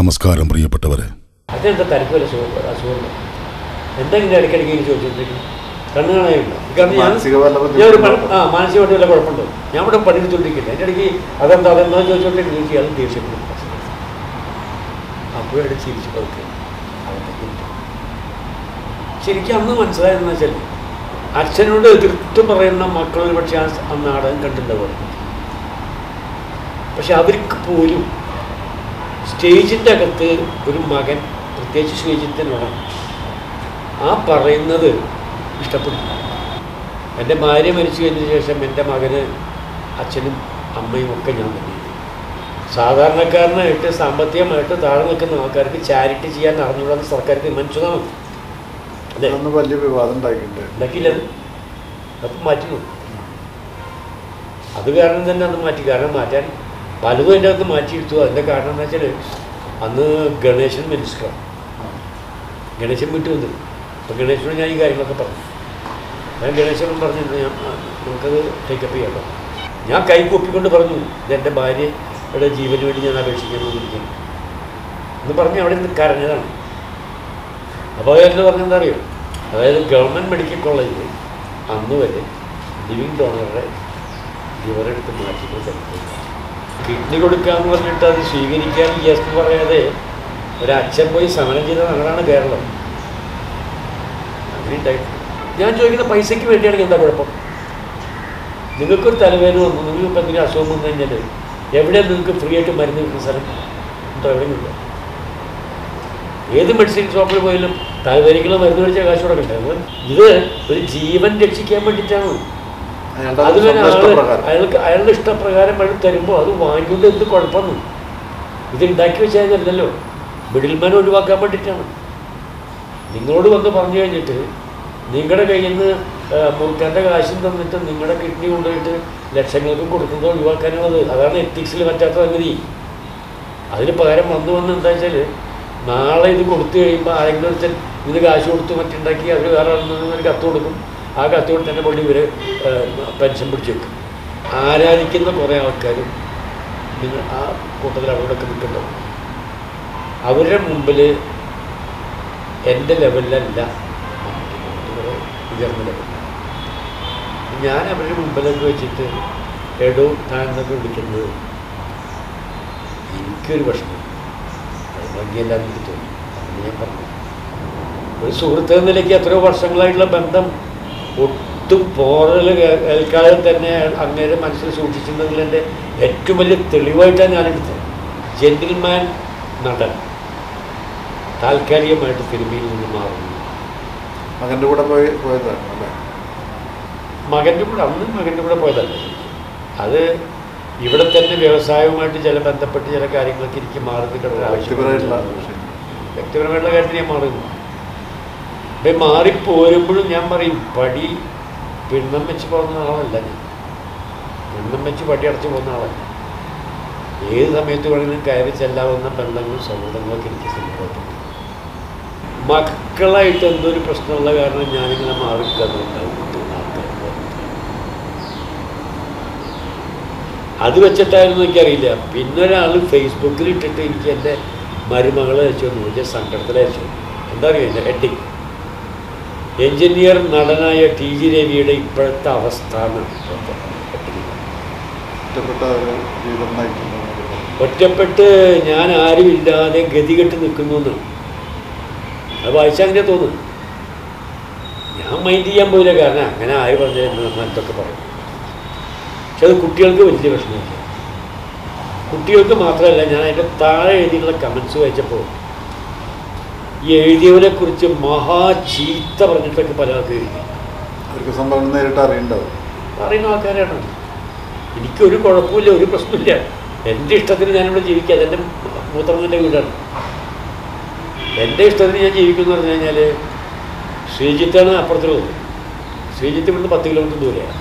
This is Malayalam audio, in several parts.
നമസ്കാരം പ്രിയപ്പെട്ടവരെ അതെന്താ തനിക്കൊരു അസുഖം അസുഖമുണ്ട് എന്തെങ്കിലും ഇടയ്ക്കിടയ്ക്ക് ഇങ്ങനെ ചോദിച്ചിട്ടുണ്ടെങ്കിൽ കണ്ണു കാണാനുണ്ടോ കാരണം ഞാൻ മാനസിക വല്ല ഞാൻ ഒരു ബുദ്ധിമുട്ടുണ്ടോ? പണി- ആ മാനസികമായിട്ട് വല്ല കുഴപ്പമുണ്ടോ ഞാൻ ഇവിടെ പണിയെടുത്തോണ്ടിരിക്കില്ല എൻ്റെ ഇടയ്ക്ക് അതെന്താ അതെന്താ ചോദിച്ചോണ്ടെങ്കിൽ എനിക്ക് അത് ദേഷ്യപ്പെടും അപ്പോഴായിട്ട് ചിരിച്ചു പതുക്കെ അകത്തേക്ക് ഇട്ടു. ശരിക്കും അന്ന് മനസ്സിലായതെന്ന് വെച്ചാൽ അച്ഛനോട് എതിർത്ത് പറയുന്ന മക്കൾ ഒരു പക്ഷേ ആ സ- ആ നാടകം കണ്ടിട്ടുണ്ടാവും പക്ഷെ അവർക്ക് പോലും സ്റ്റേജിൻ്റെ അകത്ത് ഒരു മകൻ പ്രത്യേകിച്ച് ശ്രീജിത്തിനോടാണ് ആ പറയുന്നത് ഇഷ്ടപ്പെടുന്നു എൻ്റെ ഭാര്യ മരിച്ചു കഴിഞ്ഞ ശേഷം എൻ്റെ മകന് അച്ഛനും അമ്മയും ഒക്കെ ഞാൻ തന്നെ സാധാരണക്കാരനായിട്ട് സാമ്പത്തികമായിട്ട് താഴെ നിൽക്കുന്ന ആൾക്കാർക്ക് ചാരിറ്റി ചെയ്യാൻ അറിഞ്ഞുകൂടാന്ന് സർക്കാർ തീരുമാനിച്ചതാണ് അല്ലേ അന്ന് വലിയ വിവാദം ഉണ്ടാക്കിയിട്ടുണ്ട് ഉണ്ടാക്കിയില്ലത് അപ്പം മാറ്റി അത് കാരണം തന്നെ അന്ന് മാറ്റി കാരണം മാറ്റാൻ പലതും അതിൻ്റെ അകത്ത് മാറ്റിയെടുത്തു അതിൻ്റെ കാരണം എന്താ വെച്ചാൽ അന്ന് ഗണേശൻ മിനിസ്റ്ററാണ് ഗണേശൻ വീട്ടിൽ വന്നിരുന്നു അപ്പോൾ ഗണേശനോട് ഞാൻ ഈ കാര്യങ്ങളൊക്കെ പറഞ്ഞു ഞാൻ ഗണേശനും പറഞ്ഞിരുന്നു ഞാൻ ആ, നമുക്കത് ടേക്കപ്പ് ചെയ്യാം പറഞ്ഞു. ഞാൻ കൈ കൂപ്പിക്കൊണ്ട് പറഞ്ഞു ഇതെൻ്റെ ഭാര്യയുടെ ജീവന് വേണ്ടി ഞാൻ അപേക്ഷിക്കാൻ വന്നിരിക്കുന്നു എന്ന് പറഞ്ഞ് അവിടെ നിന്ന് കരഞ്ഞതാണ് അപ്പോൾ എന്ന് പറഞ്ഞെന്താ അറിയോ അതായത് ഗവൺമെൻറ് മെഡിക്കൽ കോളേജിൽ അന്ന് വരെ ലിവിങ് ഡോണറുടെ ലിവറെടുത്ത് മാറ്റിയിട്ട് കിഡ്നി കൊടുക്കാന്ന് പറഞ്ഞിട്ട് അത് സ്വീകരിക്കാൻ യെസ് എന്ന് പറയാതെ ഒരച്ഛൻ പോയി സമരം ചെയ്ത നാടാണ് കേരളം അങ്ങനെ ഉണ്ടായിട്ടുണ്ട് ഞാൻ ചോദിക്കുന്ന പൈസയ്ക്ക് വേണ്ടിയാണെങ്കിൽ എന്താ കുഴപ്പം നിങ്ങൾക്കൊരു തലവേദന വന്നു നിങ്ങൾക്ക് ഇപ്പം എന്തെങ്കിലും അസുഖം വന്നു കഴിഞ്ഞാൽ എവിടെയാണ് നിങ്ങൾക്ക് ഫ്രീ ആയിട്ട് മരുന്ന് കിട്ടുന്ന സ്ഥലം ഉണ്ടോ എവിടെയും ഏത് മെഡിസിൻ ഷോപ്പിൽ പോയാലും തലവേദനയ്ക്കുള്ള മരുന്ന് മേടിച്ചാൽ കാശ് കൊടുക്കണ്ടേ അത് ഇത് ഒരു ജീവൻ രക്ഷിക്കാൻ വേണ്ടിയിട്ടാണ് അയാളുടെ അത് പിന്നെ സ്വന്തം ആള് ഇഷ്ടപ്രകാരം. അയാൾക്ക് അയാളുടെ ഇഷ്ടപ്രകാരം അയാൾ തരുമ്പോൾ അത് വാങ്ങിക്കൊണ്ട് എന്ത് കുഴപ്പമൊന്നും ഇത് ഉണ്ടാക്കി വെച്ചാലല്ലോ മിഡിൽമാൻ ഒഴിവാക്കാൻ വേണ്ടിയിട്ടാണ് നിങ്ങളോട് വന്ന് പറഞ്ഞു കഴിഞ്ഞിട്ട് നിങ്ങളുടെ കയ്യിൽ നിന്ന് മുറുക്കാൻ്റെ കാശും തന്നിട്ട് നിങ്ങളുടെ കിഡ്നി കൊണ്ടുപോയിട്ട് ലക്ഷങ്ങൾക്ക് കൊടുക്കുന്നത് ഒഴിവാക്കാനുള്ളത് അതാണ് എത്തിക്സിൽ പറ്റാത്ത സംഗതി അതിന് പകരം വന്ന് വന്ന് എന്താ വെച്ചാൽ നാളെ ഇത് കൊടുത്തു കഴിയുമ്പോൾ ആരെങ്കിലും ഒരുത്തൻ ഇതിന് കാശ് കൊടുത്ത് മറ്റുണ്ടാക്കി അവർ വേറെ ആളിൽ ഒരു കത്ത് കൊടുക്കും ആ കത്ത് കൊണ്ട് തന്നെ കൊണ്ട് ഇവർ പെൻഷൻ പിടിച്ച് വെക്കും ആരാധിക്കുന്ന കുറേ ആൾക്കാരും നിങ്ങൾ ആ കൂട്ടത്തിൽ അവിടെയൊക്കെ നിൽക്കുന്നുണ്ടാവും അവരുടെ മുമ്പിൽ എൻ്റെ ലെവലിലല്ല ഇവരെ ഉയർന്ന ലെവലിൽ ഞാൻ അവരുടെ മുമ്പിലൊക്കെ വെച്ചിട്ട് എടോ താൻ എന്നൊക്കെ വിളിക്കുന്നത് എനിക്കൊരു വിഷമം അത് ഭംഗിയല്ലാന്ന് എനിക്ക് തോന്നി അങ്ങനെ ഞാൻ പറഞ്ഞു ഒരു സുഹൃത്ത് എന്ന നിലയ്ക്ക് എത്രയോ വർഷങ്ങളായിട്ടുള്ള ബന്ധം ഒട്ടും പോറൽ കേൾക്കാതെ തന്നെ അങ്ങേരെ മനസ്സിൽ സൂക്ഷിച്ചിരുന്നതിൻ്റെ ഏറ്റവും വലിയ തെളിവായിട്ടാണ് ഞാനെടുത്തത് ജെന്റിൽമാൻ നടൻ താൽക്കാലികമായിട്ട് സിനിമയിൽ നിന്ന് മാറുന്നു മകന്റെ കൂടെ പോയി പോയതാണ് അല്ലേ മകൻ്റെ കൂടെ അന്ന് മകൻ്റെ കൂടെ പോയതല്ല അത് ഇവിടെ തന്നെ വ്യവസായവുമായിട്ട് ചില ബന്ധപ്പെട്ട് ചില കാര്യങ്ങളൊക്കെ എനിക്ക് മാറി നിൽക്കേണ്ട ഒരു വ്യക്തിപരമായിട്ടുള്ള ആവശ്യം വിഷയം വ്യക്തിപരമായിട്ടുള്ള കാര്യത്തിൽ ഞാൻ മാറുന്നു അപ്പം മാറിപ്പോരുമ്പോഴും ഞാൻ പറയും പടി പിണ്ണം വെച്ച് പോകുന്ന ആളല്ല ഞാൻ പിണ്ണം വെച്ച് പടി അടച്ച് പോകുന്ന ആളല്ല ഏത് സമയത്ത് വേണമെങ്കിലും കയറി ചെല്ലാവുന്ന ബന്ധങ്ങളും സൗഹൃദങ്ങളൊക്കെ എനിക്ക് സംഭവത്തിട്ടുണ്ട് മക്കളായിട്ട് എന്തൊരു പ്രശ്നമുള്ള കാരണം ഞാനിങ്ങനെ മാറിക്കുന്നുണ്ടാവും അത് വെച്ചിട്ടായിരുന്നു എനിക്കറിയില്ല പിന്നെ ഒരാൾ ഫേസ്ബുക്കിൽ ഇട്ടിട്ട് എനിക്ക് എൻ്റെ മരുമകളെ അയച്ചു തന്നു വലിയ സങ്കടത്തിൽ അയച്ചു എന്താ അറിയുക എൻ്റെ ഹെഡിങ് എഞ്ചിനീയർ നടനായ ടി ജി രവിയുടെ ഇപ്പോഴത്തെ അവസ്ഥ എന്നാണ് ഇപ്പോഴത്തെ heading. ഇഷ്ടപ്പെട്ട ഒരു ജീവിതം നയിക്കുന്നു എന്നൊക്കെ പറഞ്ഞു. ഒറ്റപ്പെട്ട് ഞാൻ ആരുമില്ലാതെ ഗതികെട്ട് നിൽക്കുന്നു എന്നാണ് അത് വായിച്ചാൽ അങ്ങനെ തോന്നുന്നു ഞാൻ മൈൻഡ് ചെയ്യാൻ പോയില്ല കാരണം അങ്ങനെ ആര് പറഞ്ഞു മറ്റൊക്കെ പറയും പക്ഷെ അത് കുട്ടികൾക്ക് വലിയ വിഷമമില്ല കുട്ടികൾക്ക് മാത്രമല്ല ഞാൻ അതിൻ്റെ താഴെ എഴുതിയിട്ടുള്ള കമൻസ് വായിച്ചപ്പോൾ ഈ എഴുതിയവനെ കുറിച്ച് മഹാ ചീത്ത പറഞ്ഞിട്ടൊക്കെ പല ആൾക്ക് എഴുതി അവർക്ക് സംഭവം നേരിട്ട് അറിയണ്ടാവും പറയുന്ന ആൾക്കാരാണ് എനിക്കൊരു കുഴപ്പമില്ല ഒരു പ്രശ്നമില്ല എൻ്റെ ഇഷ്ടത്തിന് ഞാനിവിടെ ജീവിക്കുക അതെൻ്റെ മൂത്രമ്മൻ്റെ വീടാണ് എൻ്റെ ഇഷ്ടത്തിന് ഞാൻ ജീവിക്കുമെന്ന് പറഞ്ഞു കഴിഞ്ഞാൽ ശ്രീജിത്താണ് അപ്പുറത്തുള്ളത് ശ്രീജിത്ത് ഇവിടുന്ന് പത്ത് കിലോമീറ്റർ ദൂരെയാണ്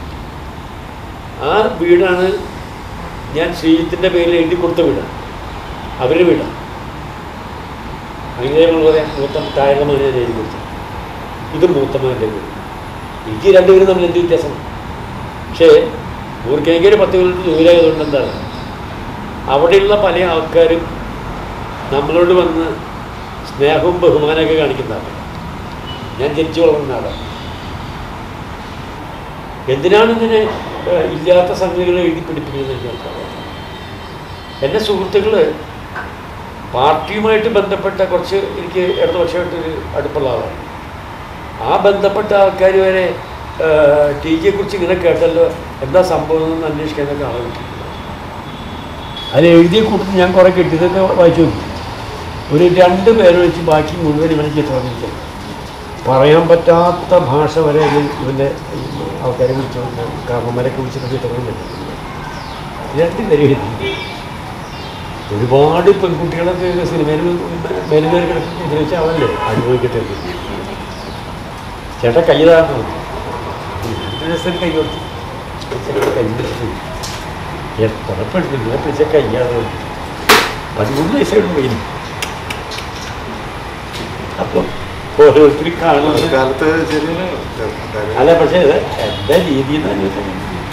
ആ വീടാണ് ഞാൻ ശ്രീജിത്തിൻ്റെ പേരിൽ എഴുതി കൊടുത്ത വീടാണ് അവരുടെ വീടാണ് അങ്ങനെ നമ്മൾ പറയാം മൂത്ത താഴെ മകനെ ഞാൻ എഴുതി കൊടുത്തു ഇത് മൂത്തമ്മൻ്റെ വീട് എനിക്ക് രണ്ടുപേരും തമ്മിൽ എന്ത് വ്യത്യാസം പക്ഷേ ഊർക്കേക്ക് ഒരു പത്ത് കിലോമീറ്റർ ദൂരമായതുകൊണ്ട് എന്താണ് അവിടെയുള്ള പല ആൾക്കാരും നമ്മളോട് വന്ന് സ്നേഹവും ബഹുമാനമൊക്കെ കാണിക്കുന്നതാണ് ഞാൻ ജനിച്ചു വളർന്ന ആളാണ് എന്തിനാണ് ഇങ്ങനെ ഏഹ്, ഇല്ലാത്ത സംഗതികൾ എഴുതി പിടിപ്പിക്കുന്നത് എനിക്ക് മനസ്സിലാവാത്തത്. എൻ്റെ സുഹൃത്തുക്കൾ പാർട്ടിയുമായിട്ട് ബന്ധപ്പെട്ട കുറച്ച് എനിക്ക് ഇടതുപക്ഷമായിട്ടൊരു അടുപ്പുള്ള ആളാണ് ആ ബന്ധപ്പെട്ട ആൾക്കാർ വരെ ടി ജിയെ കുറിച്ച് ഇങ്ങനെ കേട്ടല്ലോ എന്താ സംഭവം എന്ന് അന്വേഷിക്കാനൊക്കെ ആളെ വിട്ടിട്ടുണ്ട് അതിൽ എഴുതിയ കൂട്ടത്തിൽ ഞാൻ കുറേ കിട്ടിയതൊക്കെ വായിച്ചു നോക്കി ഒരു രണ്ട് പേര് വെച്ച് ബാക്കി മുഴുവൻ ഇവനെ ചിത്രം വരച്ചത്. പറയാൻ പറ്റാത്ത ഭാഷ വരെ ഇതിൽ ഇവൻ്റെ ആൾക്കാരെ വിളിച്ചു കാരണന്മാരൊക്കെ വിളിച്ചിട്ട് ചിത്രങ്ങൾ വെച്ചിട്ടുണ്ട് രണ്ട് പേര് എഴുതി ഒരുപാട് പെൺകുട്ടികളൊക്കെ സിനിമയിൽ മേലുകയറി കിടക്കുന്ന ചിത്രിച്ച അവല്ലേ അനുഭവിക്കട്ടെ എന്ന്. ചേട്ടാ കയ്യിലാണ് രണ്ട് ദിവസം കൈ കൊടുത്തു ചേട്ടാ കൈ പിടിച്ചു എത്ര പെൺകുട്ടികളെ പിടിച്ച കയ്യാണ് പതിമൂന്ന് വയസ്സായിട്ട് പോയി അപ്പം ഓരോരുത്തർ കാണുന്നത് കാലത്ത് ശരിയാണ് കാര്യം അല്ല പക്ഷേ ഇത് എൻ്റെ രീതി എന്ന് പറഞ്ഞാൽ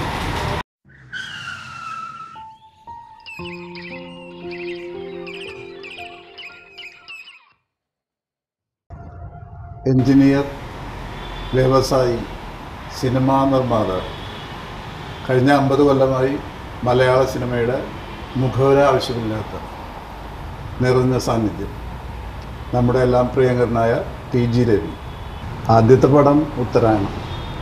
എഞ്ചിനീയർ വ്യവസായി സിനിമാ നിർമ്മാതാവ് കഴിഞ്ഞ അമ്പത് കൊല്ലമായി മലയാള സിനിമയുടെ മുഖവര ആവശ്യമില്ലാത്ത നിറഞ്ഞ സാന്നിധ്യം നമ്മുടെ എല്ലാം പ്രിയങ്കരനായ ടി ജി രവി ആദ്യത്തെ പടം ഉത്തരായണം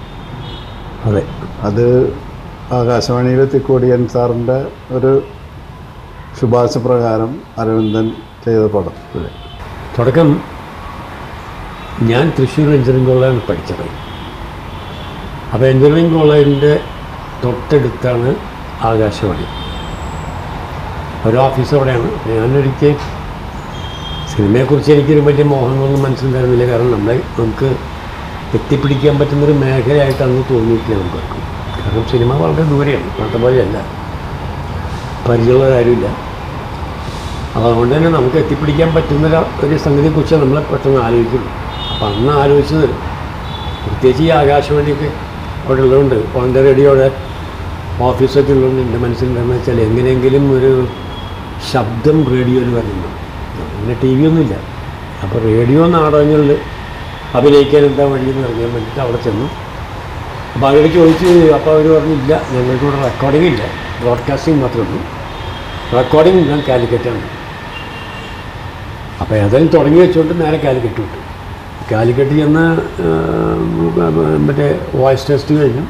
അതെ അത് ആകാശവാണിയിലെ തിക്കോടിയൻ സാറിൻ്റെ ഒരു ശുപാർശ പ്രകാരം അരവിന്ദൻ ചെയ്ത പടം അതെ തുടക്കം ഞാൻ തൃശ്ശൂർ എഞ്ചിനീയറിംഗ് കോളേജാണ് പഠിച്ചത് അപ്പോൾ എഞ്ചിനീയറിംഗ് കോളേജിൻ്റെ തൊട്ടടുത്താണ് ആകാശവാണി ഒരു ഓഫീസ് അവിടെയാണ് അപ്പോൾ ഞാനൊരിക്കൽ സിനിമയെക്കുറിച്ച് എനിക്കൊരു വലിയ മോഹങ്ങളൊന്നും മനസ്സിലുണ്ടായിരുന്നില്ല കാരണം നമ്മളെ നമുക്ക് എത്തിപ്പിടിക്കാൻ പറ്റുന്നൊരു മേഖലയായിട്ട് അന്ന് തോന്നിയിട്ടില്ല നമുക്ക് കാരണം സിനിമ വളരെ ദൂരെയാണ് പണ്ടത്തെ പോലെയല്ല പരിചയമുള്ള കാര്യമില്ല അപ്പോൾ അതുകൊണ്ട് തന്നെ നമുക്ക് എത്തിപ്പിടിക്കാൻ പറ്റുന്ന ഒരു- ഒരു സംഗതിയെക്കുറിച്ച് നമ്മൾ പെട്ടെന്ന് ആലോചിക്കുള്ളൂ അപ്പം അന്ന് ആലോചിച്ചത് പ്രത്യേകിച്ച് ഈ ആകാശവാണിയൊക്കെ അവിടെ ഉള്ളതുകൊണ്ട് പോയിൻ്റ് റേഡിയോയുടെ ഓഫീസൊക്കെ ഉള്ളതുകൊണ്ട് എൻ്റെ മനസ്സിലുണ്ടെന്ന് വെച്ചാൽ എങ്ങനെയെങ്കിലും ഒരു ശബ്ദം റേഡിയോയിൽ വരുന്നു പിന്നെ ടി വി ഒന്നുമില്ല അപ്പോൾ റേഡിയോ നാടകങ്ങളിൽ അഭിനയിക്കാൻ എന്താ വഴിയെന്ന് അറിയാൻ വേണ്ടിയിട്ട് അവിടെ ചെന്നു അപ്പോൾ അവരോട് ചോദിച്ചു അപ്പോൾ അവർ പറഞ്ഞില്ല ഞങ്ങൾക്ക് ഇവിടെ റെക്കോർഡിംഗ് ഇല്ല ബ്രോഡ്കാസ്റ്റിംഗ് മാത്രമേ ഉള്ളൂ റെക്കോർഡിംഗ് ഞാൻ കാലിക്കറ്റാണ് അപ്പോൾ ഏതായാലും തുടങ്ങി വെച്ചുകൊണ്ട് നേരെ കാലിക്കറ്റ് വിട്ടു കാലിക്കറ്റ് ചെന്ന് ആ, മറ്റേ വോയിസ് ടെസ്റ്റ് കഴിഞ്ഞു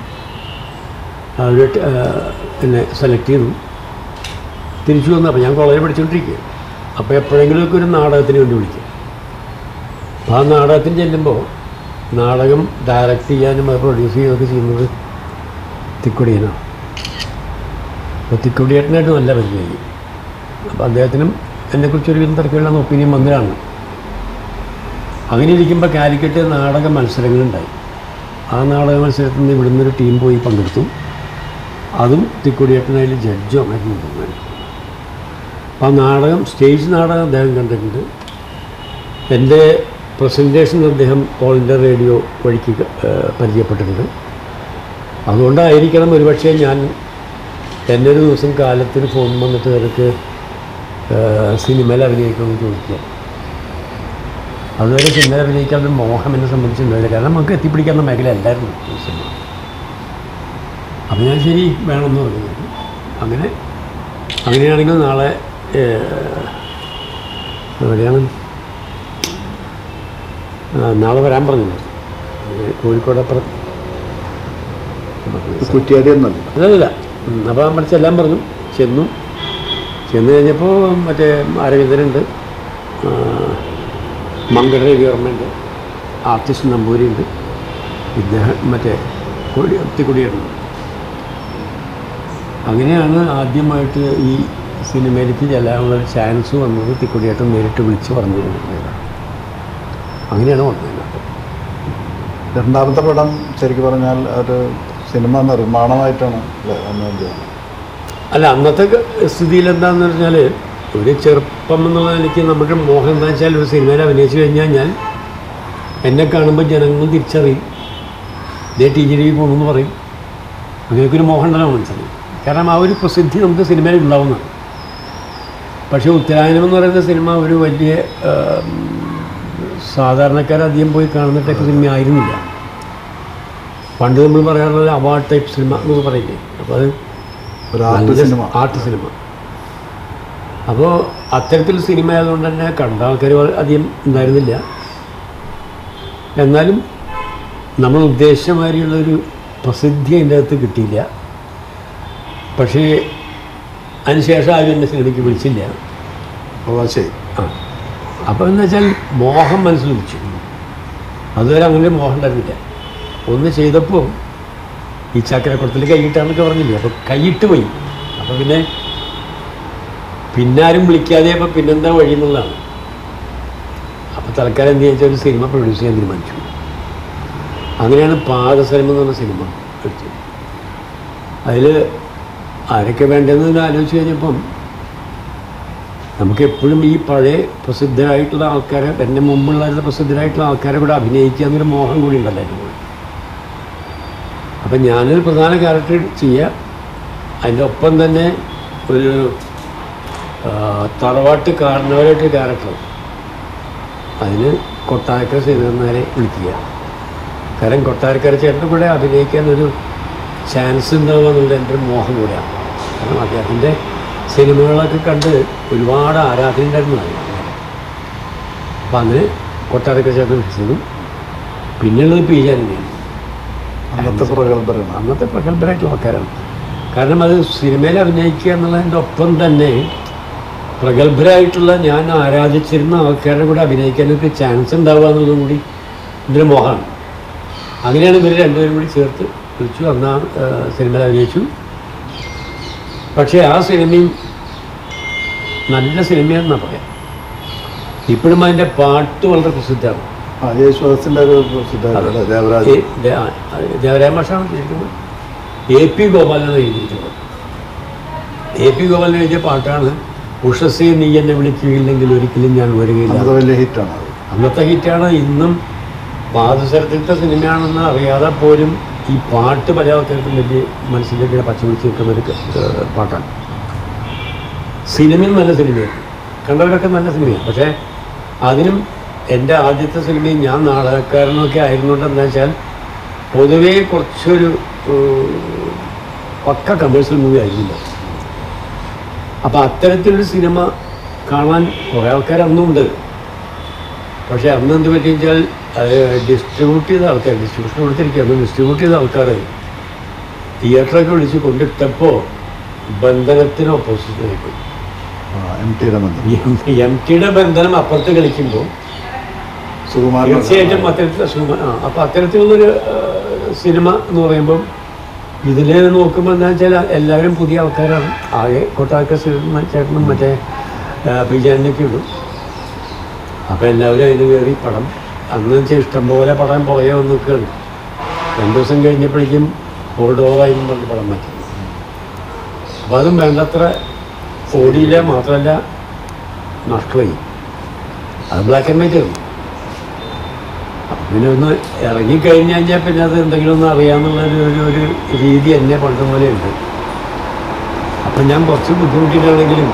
അവർ എന്നെ സെലക്ട് ചെയ്തു തിരിച്ചു വന്നു അപ്പോൾ ഞാൻ കോളേജിൽ പഠിച്ചുകൊണ്ടിരിക്കുക അപ്പോൾ എപ്പോഴെങ്കിലുമൊക്കെ ഒരു നാടകത്തിന് വേണ്ടി വിളിക്കും അപ്പോൾ ആ നാടകത്തിന് ചെല്ലുമ്പോൾ നാടകം ഡയറക്റ്റ് ചെയ്യാനും അത് പ്രൊഡ്യൂസ് ചെയ്യുകയൊക്കെ ചെയ്യുന്നത് തിക്കൊടിയനാണ് അപ്പോൾ തിക്കൊടിയേട്ടനായിട്ട് നല്ല പരിചയമായി അപ്പോൾ അദ്ദേഹത്തിനും എന്നെക്കുറിച്ചൊരു വിധം തിരക്കുള്ള ഒപ്പീനിയൻ വന്നതാണ് അങ്ങനെ ഇരിക്കുമ്പോൾ കാലിക്കറ്റ് നാടക മത്സരങ്ങളുണ്ടായി ആ നാടക മത്സരത്തിൽ നിന്ന് ഇവിടുന്ന് ഒരു ടീം പോയി പങ്കെടുത്തു അതും തിക്കൊടിയേട്ടനതിൽ ജഡ്ജോ ആയിരുന്നു തോന്നുന്നു അപ്പോൾ ആ നാടകം സ്റ്റേജ് നാടകം അദ്ദേഹം കണ്ടിട്ടുണ്ട് എൻ്റെ പ്രസൻറ്റേഷൻ അദ്ദേഹം ഓൾ ഇന്ത്യ റേഡിയോ വഴിക്ക് ഏഹ്, പരിചയപ്പെട്ടിട്ടുണ്ട് അതുകൊണ്ടായിരിക്കണം ഒരുപക്ഷെ ഞാൻ എന്നെ ഒരു ദിവസം കാലത്തിന് ഫോൺ വന്നിട്ട് എനിക്ക് സിനിമയിൽ അഭിനയിക്കണമെന്ന് ചോദിക്കുക അതുവരെ സിനിമയിൽ അഭിനയിക്കാൻ ഒരു മോഹം എന്നെ സംബന്ധിച്ചിട്ടുണ്ടായില്ല കാരണം നമുക്ക് എത്തിപ്പിടിക്കാവുന്ന മേഖല അല്ലായിരുന്നു ഈ സിനിമ അപ്പം ഞാൻ ശരി വേണമെന്ന് പറഞ്ഞു അങ്ങനെ അങ്ങനെയാണെങ്കിൽ നാളെ ഏഹ്, എവിടെയാണ് ആ, നാളെ വരാൻ പറഞ്ഞു കോഴിക്കോട് അപ്പുറം കുറ്റിയാടി എന്നല്ല അതല്ല അപ്പോൾ നമ്മൾ ചെല്ലാൻ പറഞ്ഞു ചെന്നു ചെന്ന് കഴിഞ്ഞപ്പോൾ മറ്റേ അരവിന്ദനുണ്ട് ആ, മങ്കട രവിവർമ്മയുണ്ട് ആർട്ടിസ്റ്റ് നമ്പൂരിയുണ്ട് ഇദ്ദേഹം മറ്റേ കൊടി ഒത്തിക്കൊടിയുണ്ട് അങ്ങനെയാണ് ആദ്യമായിട്ട് ഈ സിനിമയിലേക്ക് ചെല്ലാനുള്ള ഒരു ചാൻസ് വന്നത് തിക്കൊടിയായിട്ട് നേരിട്ട് വിളിച്ച് പറഞ്ഞു കൊടുക്കുന്നത് അങ്ങനെയാണ് വന്നത് രണ്ടാമത്തെ പടം ശരിക്കും പറഞ്ഞാൽ ഒരു സിനിമ നിർമ്മാണമായിട്ടാണ് അല്ലേ വന്നത് അല്ല അന്നത്തെ ക- സ്ഥിതിയിൽ എന്താണെന്ന് പറഞ്ഞാൽ ഒരു ചെറുപ്പം എന്നുള്ള നിലയ്ക്ക് നമ്മുടെ മോഹം എന്താ വെച്ചാൽ ഒരു സിനിമയിൽ അഭിനയിച്ചു കഴിഞ്ഞാൽ ഞാൻ എന്നെ കാണുമ്പോൾ ജനങ്ങൾ തിരിച്ചറിയും ഇതേ ടി ജി രവി പോകണമെന്ന് പറയും അങ്ങനെയൊക്കെ ഒരു മോഹം ഉണ്ടല്ലോ മനസ്സിലായി കാരണം ആ ഒരു പ്രസിദ്ധി നമുക്ക് സിനിമയിൽ ഉണ്ടാവുന്നതാണ് പക്ഷേ ഉത്തരായനം എന്ന് പറയുന്ന സിനിമ ഒരു വലിയ ആ, സാധാരണക്കാരധികം പോയി കാണുന്ന ടൈപ്പ് സിനിമ ആയിരുന്നില്ല പണ്ട് നമ്മൾ പറയാറുള്ളത് അവാർഡ് ടൈപ്പ് സിനിമ എന്ന് പറയില്ലേ അപ്പോൾ അത് ഒരു ആർട്ട് നല്ല സിനിമ ആർട്ട് സിനിമ അപ്പോൾ അത്തരത്തിൽ സിനിമ ആയതുകൊണ്ട് തന്നെ കണ്ട ആൾക്കാർ അധികം ഉണ്ടായിരുന്നില്ല എന്നാലും നമ്മൾ ഉദ്ദേശിച്ച മാതിരിയുള്ളൊരു പ്രസിദ്ധി അതിൻ്റെ അകത്ത് കിട്ടിയില്ല പക്ഷേ അതിനുശേഷം ആരും എന്നെ സിനിമയ്ക്ക് വിളിച്ചില്ല അപ്പോൾ ശരി ആ അപ്പോൾ എന്ന് വെച്ചാൽ മോഹം മനസ്സിൽ വെച്ചു അതുവരെ അങ്ങനെ മോഹം ഉണ്ടായിരുന്നില്ല ഒന്ന് ചെയ്തപ്പോൾ ഈ ചക്കരക്കുളത്തിൽ കൈയിട്ടാന്നൊക്കെ പറഞ്ഞില്ലേ അപ്പോൾ കൈയിട്ട് പോയി അപ്പോൾ പിന്നെ പിന്നാരും വിളിക്കാതെ അപ്പോൾ പിന്നെന്താ വഴി എന്നുള്ളതാണ് അപ്പോൾ തൽക്കാലം എന്ത് വെച്ചാൽ ഒരു സിനിമ പ്രൊഡ്യൂസ് ചെയ്യാൻ തീരുമാനിച്ചു അങ്ങനെയാണ് പാദസരം എന്ന് പറഞ്ഞ സിനിമ എടുത്തത് അതിൽ ആരൊക്കെ വേണ്ടതെന്ന് ആലോചിച്ച് കഴിഞ്ഞപ്പം നമുക്ക് എപ്പോഴും ഈ പഴയ പ്രസിദ്ധരായിട്ടുള്ള ആൾക്കാരെ എൻ്റെ മുമ്പുള്ള പ്രസിദ്ധരായിട്ടുള്ള ആൾക്കാരെ കൂടെ അഭിനയിക്കുക എന്നൊരു മോഹം കൂടി ഉണ്ടല്ലോ എൻ്റെ കൂടെ അപ്പം ഞാനൊരു പ്രധാന ക്യാരക്ടർ ചെയ്യുക അതിൻ്റെ ഒപ്പം തന്നെ ഒരു ആ, തറവാട്ട് കാരണവരായിട്ട് ക്യാരക്ടർ അതിന് കൊട്ടാരക്കര ശ്രീധരനാരെ വിളിക്കുക കാരണം കൊട്ടാരക്കര ചേട്ടൻ്റെ കൂടെ അഭിനയിക്കാൻ ഒരു ചാൻസ് ഉണ്ടാവുക എന്നുള്ള എൻ്റെ ഒരു മോഹം കൂടെയാണ് കാരണം അദ്ദേഹത്തിൻ്റെ സിനിമകളൊക്കെ കണ്ട് ഒരുപാട് ആരാധന ഉണ്ടായിരുന്നതാണ് അപ്പം അങ്ങനെ കൊട്ടാരക്കര ചേട്ടൻ വിളിച്ചത് പിന്നെയുള്ളത് പി ജാനിനെയാണ് അന്നത്തെ പ്രഗത്ഭരാണ് അന്നത്തെ പ്രഗത്ഭരായിട്ടുള്ള ആൾക്കാരാണ് കാരണം അത് സിനിമയിൽ അഭിനയിക്കുക എന്നുള്ളതിൻ്റെ ഒപ്പം തന്നെ പ്രഗത്ഭരായിട്ടുള്ള ഞാൻ ആരാധിച്ചിരുന്ന ആൾക്കാരുടെ കൂടെ അഭിനയിക്കാനൊക്കെ ചാൻസ് ഉണ്ടാവുക എന്നുള്ളതും കൂടി ഇതിന് മോഹമാണ് അങ്ങനെയാണ് ഇവർ രണ്ടുപേരും കൂടി ചേർത്ത് വിളിച്ചു അന്ന് ആ ആ, സിനിമയിൽ അഭിനയിച്ചു പക്ഷേ ആ സിനിമയും നല്ല സിനിമയാണെന്നാണ് പറയാം ഇപ്പോഴും അതിൻ്റെ പാട്ട് വളരെ പ്രസിദ്ധമാണ് ആ യേശുദാസിൻ്റെ ഒരു പ്രസിദ്ധമായിട്ടുള്ള ദേവരാജ് ഏ- ദേ- ആ, അത് ദേവരായ മാഷാണ് എഴുതിയിരിക്കുന്നത് എ പി ഗോപാലനാണ് എഴുതിയിരിക്കുന്നത് എ പി ഗോപാലൻ എഴുതിയ പാട്ടാണ് ഉഷസേ നീ എന്നെ വിളിക്കുകയില്ലെങ്കിൽ ഒരിക്കലും ഞാൻ വരികയില്ല അന്നത്തെ വലിയ ഹിറ്റാണ് അത് അന്നത്തെ ഹിറ്റാണ് ഇന്നും പാദസരത്തിലത്തെ സിനിമയാണെന്ന് അറിയാതെ പോലും ഈ പാട്ട് പല ആൾക്കാർക്കും വലിയ മനസ്സിലേക്ക് പച്ച പിടിച്ച് നിൽക്കുന്ന ഒരു ഏഹ്, പാട്ടാണ് സിനിമയും നല്ല സിനിമയാണ് കണ്ടവരൊക്കെ നല്ല സിനിമയാണ് പക്ഷേ അതിനും എൻ്റെ ആദ്യത്തെ സിനിമയും ഞാൻ നാടകക്കാരനൊക്കെ ആയിരുന്നുകൊണ്ട് എന്താ വെച്ചാൽ പൊതുവേ കുറച്ചൊരു ഏഹ്, പക്ക കമേഴ്ഷ്യൽ മൂവി ആയിരുന്നില്ല അപ്പോൾ അത്തരത്തിലൊരു സിനിമ കാണാൻ കുറേ ആൾക്കാർ അന്നും ഉണ്ട് പക്ഷേ അന്ന് എന്ത് പറ്റി വെച്ചാൽ അത് ഡിസ്ട്രിബ്യൂട്ട് ചെയ്ത ആൾക്കാർ ഡിസ്ട്രിബ്യൂഷൻ കൊടുത്തിരിക്കുക അന്ന് ഡിസ്ട്രിബ്യൂട്ട് ചെയ്ത ആൾക്കാർ തിയേറ്ററൊക്കെ വിളിച്ച് കൊണ്ടിട്ടപ്പോൾ ബന്ധനത്തിന് ഓപ്പോസിറ്റ് പോയി എം ടി രമേന്ദ്രൻ എം ടിയുടെ ബന്ധനം അപ്പുറത്ത് കളിക്കുമ്പോൾ സുകുമാരൻ തീർച്ചയായിട്ടും അത്തരത്തിൽ സുമ ആ അപ്പം അത്തരത്തിലുള്ളൊരു ആ, സിനിമ എന്ന് പറയുമ്പം ഇതിൽ നോക്കുമ്പോൾ എന്താ വെച്ചാൽ എല്ലാവരും പുതിയ ആൾക്കാരാണ് ആകെ കൊട്ടാക്ക സിനിമ ചേട്ടനും മറ്റേ പിജാനൊക്കെ ഉള്ളൂ അപ്പോൾ എല്ലാവരും അതിന് കയറി പടം അന്ന് വെച്ചാൽ ഇഷ്ടംപോലെ പടം പുറകെ വന്ന് നിൽക്കുകയാണ് രണ്ട് ദിവസം കഴിഞ്ഞപ്പോഴേക്കും ഓൾഡ് ഓവറായി എന്ന് പറഞ്ഞ് പടം മാറ്റി അപ്പോൾ അതും വേണ്ടത്ര ഓടിയില്ല മാത്രമല്ല നഷ്ടമായി അത് ബ്ലാക്ക് ആൻഡ് വൈറ്റ് ആയിരുന്നു പിന്നെ ഒന്ന് ഇറങ്ങിക്കഴിഞ്ഞ് കഴിഞ്ഞാൽ പിന്നെ അത് എന്തെങ്കിലും ഒന്ന് അറിയാമെന്നുള്ള ഒരു ഒരു ഒരു രീതി എന്നെ പണ്ട് പോലെ ഉണ്ട് അപ്പം ഞാൻ കുറച്ച് ബുദ്ധിമുട്ടിയിട്ടാണെങ്കിലും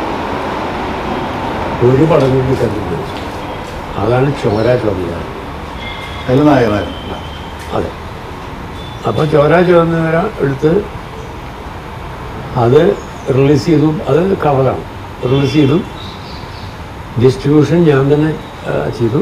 ഒരു പടം കൂടി കണ്ടു അതാണ് ചോര ചോദ്യ അതിൽ നായകനായിരുന്നു അതെ അപ്പോൾ ചോര ചുവന്നവര എടുത്ത് അത് റിലീസ് ചെയ്തു അത് കവറാണ് റിലീസ് ചെയ്തു ഡിസ്ട്രിബ്യൂഷൻ ഞാൻ തന്നെ ആ, ചെയ്തു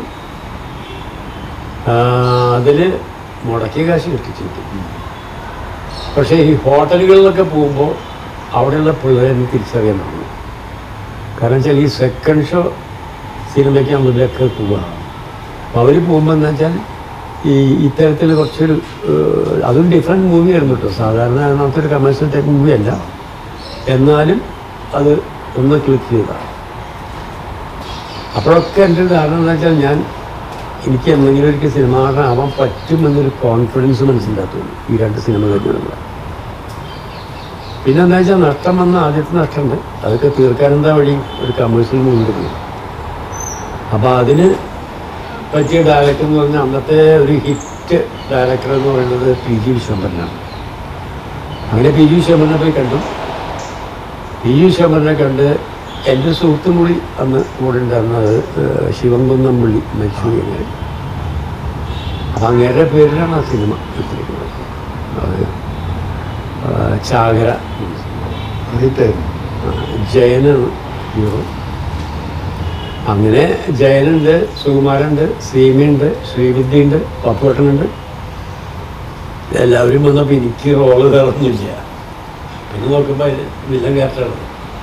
അതിൽ മുടക്കിയ കാശ് കിട്ടിച്ചിട്ടു പക്ഷേ ഈ ഹോട്ടലുകളിലൊക്കെ പോകുമ്പോൾ അവിടെയുള്ള പിള്ളേരെ എനിക്ക് തിരിച്ചറിയാൻ തുടങ്ങി കാരണം വെച്ചാൽ ഈ സെക്കൻഡ് ഷോ സിനിമയ്ക്ക് നമ്മളിലൊക്കെ പോവുക അപ്പോൾ അവർ പോകുമ്പോൾ എന്താ വെച്ചാൽ ഈ ഇത്തരത്തിൽ കുറച്ചൊരു ഏഹ്, അതും ഡിഫറെൻറ്റ് മൂവി ആയിരുന്നു കേട്ടോ സാധാരണ അങ്ങനത്തെ ഒരു കമേഴ്ഷ്യൽ ടൈപ്പ് മൂവി അല്ല എന്നാലും അത് ഒന്ന് ക്ലിക്ക് ചെയ്തതാണ് അപ്പോഴൊക്കെ എൻ്റെ ഒരു ധാരണ എന്താ വെച്ചാൽ ഞാൻ എനിക്ക് എന്തെങ്കിലും ഒരിക്കൽ സിനിമ ആവാൻ പറ്റുമെന്നൊരു കോൺഫിഡൻസ് മനസ്സിലാത്തുള്ളൂ ഈ രണ്ട് സിനിമ കഴിഞ്ഞുള്ള പിന്നെ എന്താ വെച്ചാൽ നഷ്ടം വന്ന ആദ്യത്തെ നഷ്ടമുണ്ട് അതൊക്കെ തീർക്കാൻ എന്താ വഴി ഒരു കമേഴ്ഷ്യൽ മൂവി പോയി അപ്പോൾ അതിന് പറ്റിയ ഡയറക്ടർ എന്ന് പറഞ്ഞാൽ അന്നത്തെ ഒരു ഹിറ്റ് ഡയറക്ടർ എന്ന് പറയുന്നത് പി ജി വിശ്വംഭരനാണ് അങ്ങനെ പി ജി വിശ്വംഭരനെ പോയി കണ്ടു പി ജി വിശ്വംഭരനെ കണ്ട് എൻ്റെ സുഹൃത്തും കൂടി അന്ന് കൂടെ ഉണ്ടായിരുന്നത് ഏഹ്, ശിവൻകുന്നംപള്ളി മരിച്ചു കഴിഞ്ഞാൽ അപ്പം അങ്ങേരുടെ പേരിലാണ് ആ സിനിമ എടുത്തിരിക്കുന്നത് അത് ആ, ചാകര ഹിറ്റായിരുന്നു ജയനാണ് ഹീറോ അങ്ങനെ ജയനുണ്ട് സുകുമാരുണ്ട് സീമയുണ്ട് ശ്രീവിദ്യയുണ്ട് പപ്പുവേട്ടനുണ്ട് എല്ലാവരും വന്നപ്പോൾ എനിക്ക് റോള് വേറൊന്നുമില്ല പിന്നെ നോക്കുമ്പോൾ അതിൽ വില്ലൻ ക്യാരക്ടറാണ്